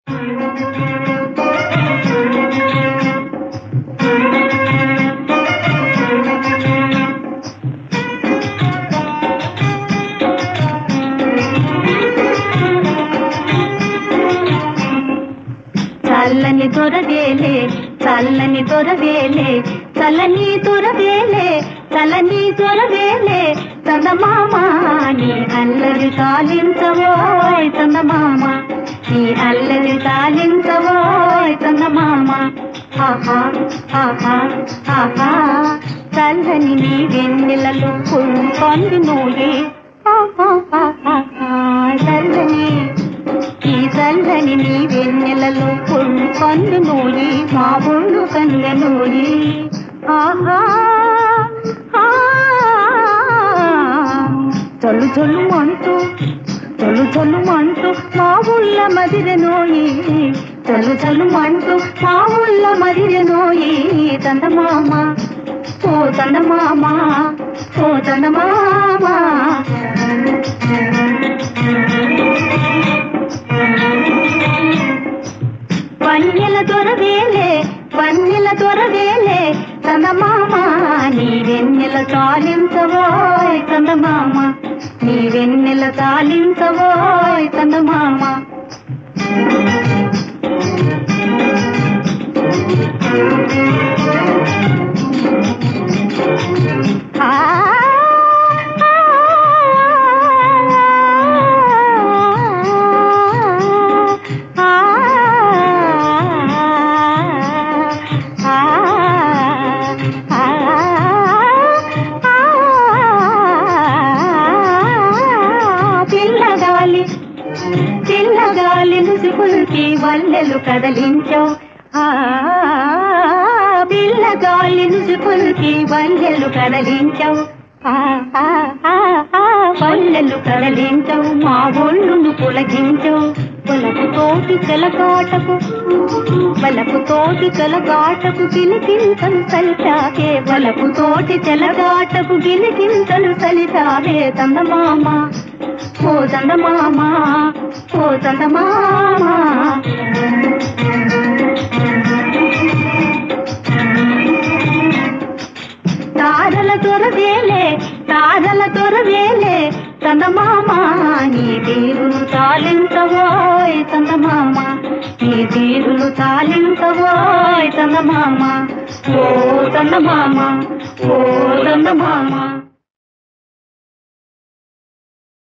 చల్లని దొరవేలే చల్లని దొరవేలే చల్లని దొరవేలే చల్లని దొరవేలే చందమామ నీ అల్లరి తాలించవోయ్ చందమామ నీ అల్లరి తాలించవోయ్ చందమామ ఆహా ఆహా ఆహా చల్లని నీ వెన్నెలలో కొంది నూయే ఆహా ఆహా చల్లని ఈ చల్లని నీ వెన్నెలలో పొళ్ళు కన్ను నూయి మా ఒళ్ళు కన్న నూయి ఆహా ఆ, చల్లు చల్లు అంటూ చల్లు చల్లు అంటూ మా ఊళ్ళ మదిరె నోయి చల్లు చల్లు అంటూ మా ఊళ్ళ మదిరె నోయి చందమామ ఓ చందమామ ఓ చందమామ వన్యల దొరవేలే వన్యల దొరవేలే చందమామ నీ వెన్నెల తాలించవోయ్ చందమామ నీ వెన్నెల తాలించవోయ్ చందమామ ఆ పిల్లగాలి పిల్లగాలి ముసుగుల్కి వల్లెలు కదలించావు ఆ పిల్లగాలి ముసుగుల్కి వల్లెలు కదలించావు ఆ, ఆ, ఆ, ఆ, వల్లెలు కదలించవు మా ఒళ్ళును పులగించవు పొలకు తోటి చెలగాటకు వలపు తోటి చెలగాటకు గిలికింతలు సలిచావే వలపు తోటి చెలగాటకు గిలికింతలు సలిచావే చందమామ ఓ చందమామ ఓ చందమామ తారల దొరవేలే తారల దొరవేలే చందమామ నీ తీరును తాలించవోయ్ చందమామ నీ తీరును తాలించవోయ్ చందమామ ఓ చందమామ ఓ చందమామ